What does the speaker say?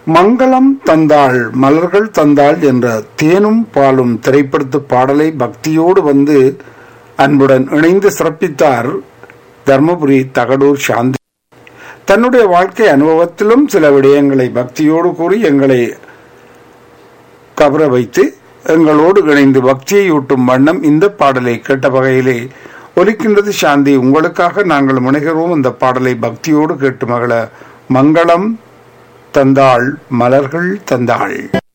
மங்களம் தந்தாள் மலர்கள் தந்தாள் என்ற தேனும் பாலும் திரைப்படத்து பாடலை பக்தியோடு வந்து அன்புடன் இணைந்து சிறப்பித்தார் தர்மபுரி தகடூர் சாந்தி தன்னுடைய வாழ்க்கை அனுபவத்திலும் சில விடயங்களை பக்தியோடு கூறி எங்களை கவர வைத்து எங்களோடு இணைந்து பக்தியையூட்டும் வண்ணம் இந்த பாடலை கேட்ட வகையிலே ஒலிக்கின்றது சாந்தி உங்களுக்காக நாங்கள் முனைகிறோம் இந்த பாடலை பக்தியோடு கேட்டு மகள மங்களம் தந்தாள் மலர்கள் தந்தாள்